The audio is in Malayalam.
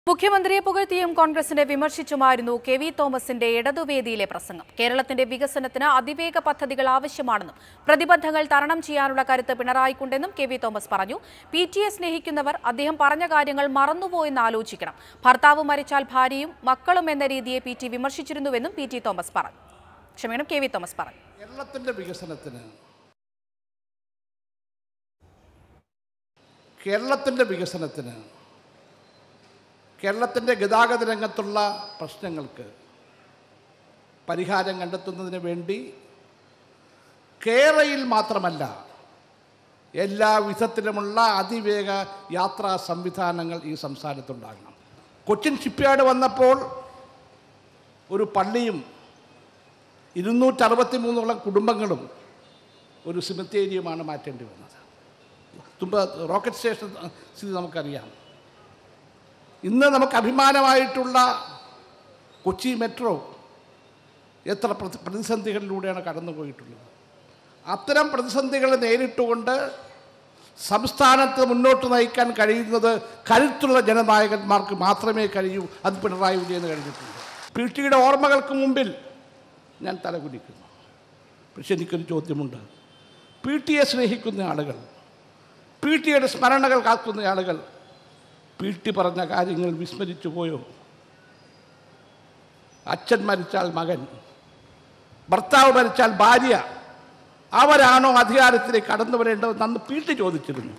മുഖ്യമന്ത്രിയെ പുകഴ്ത്തിയും കോൺഗ്രസിനെ വിമർശിച്ചുമായിരുന്നു കെ വി തോമസിന്റെ ഇടതുവേദിയിലെ പ്രസംഗം കേരളത്തിന്റെ വികസനത്തിന് അതിവേഗ പദ്ധതികൾ ആവശ്യമാണെന്നും പ്രതിബദ്ധങ്ങൾ തരണം ചെയ്യാനുള്ള കരുത്ത് പിണറായിക്കുണ്ടെന്നും കെ വി തോമസ് പറഞ്ഞു പി ടിയെ സ്നേഹിക്കുന്നവർ അദ്ദേഹം പറഞ്ഞ കാര്യങ്ങൾ മറന്നുപോയെന്ന് ആലോചിക്കണം ഭർത്താവ് മരിച്ചാൽ ഭാര്യയും മക്കളും എന്ന രീതിയെ പി ടി വിമർശിച്ചിരുന്നുവെന്നും പി ടി തോമസ് പറഞ്ഞു ക്ഷമിക്കണം കെ വി തോമസ് പറഞ്ഞു കേരളത്തിൻ്റെ വികസനത്തിന് കേരളത്തിൻ്റെ വികസനത്തിന് കേരളത്തിൻ്റെ ഗതാഗത രംഗത്തുള്ള പ്രശ്നങ്ങൾക്ക് പരിഹാരം കണ്ടെത്തുന്നതിന് വേണ്ടി കേരളയിൽ മാത്രമല്ല എല്ലാ വിധത്തിലുമുള്ള അതിവേഗ യാത്രാ സംവിധാനങ്ങൾ ഈ സംസ്ഥാനത്തുണ്ടാകണം കൊച്ചിൻ ഷിപ്പ്യാർഡ് വന്നപ്പോൾ ഒരു പള്ളിയും ഇരുന്നൂറ്ററുപത്തി മൂന്നോളം കുടുംബങ്ങളും ഒരു സിമിത്തേരിയുമാണ് മാറ്റേണ്ടി വന്നത് തുമ്പ റോക്കറ്റ് സ്റ്റേഷൻ സ്ഥിതി നമുക്കറിയാം ഇന്ന് നമുക്ക് അഭിമാനമായിട്ടുള്ള കൊച്ചി മെട്രോ എത്ര പ്രതി- പ്രതിസന്ധികളിലൂടെയാണ് കടന്നുപോയിട്ടുള്ളത് അത്തരം പ്രതിസന്ധികളെ നേരിട്ടുകൊണ്ട് സംസ്ഥാനത്ത് മുന്നോട്ട് നയിക്കാൻ കഴിയുന്നത് കരുത്തുള്ള ജനനായകന്മാർക്ക് മാത്രമേ കഴിയൂ അത് പിണറായി വിജയന് കഴിഞ്ഞിട്ടുണ്ട് പി ടിയുടെ ഓർമ്മകൾക്ക് മുമ്പിൽ ഞാൻ തലകുലിക്കുന്നു പക്ഷെ എനിക്കൊരു ചോദ്യമുണ്ട് പി ടിയെ സ്നേഹിക്കുന്ന ആളുകൾ പി ടിയുടെ സ്മരണകൾ കാക്കുന്ന ആളുകൾ പി ടി പറഞ്ഞ കാര്യങ്ങൾ വിസ്മരിച്ചു പോയോ അച്ഛൻ മരിച്ചാൽ മകൻ ഭർത്താവ് മരിച്ചാൽ ഭാര്യ അവരാണോ അധികാരത്തിലേക്ക് കടന്നു വരേണ്ടതെന്ന് അന്ന് പി ടി ചോദിച്ചിരുന്നു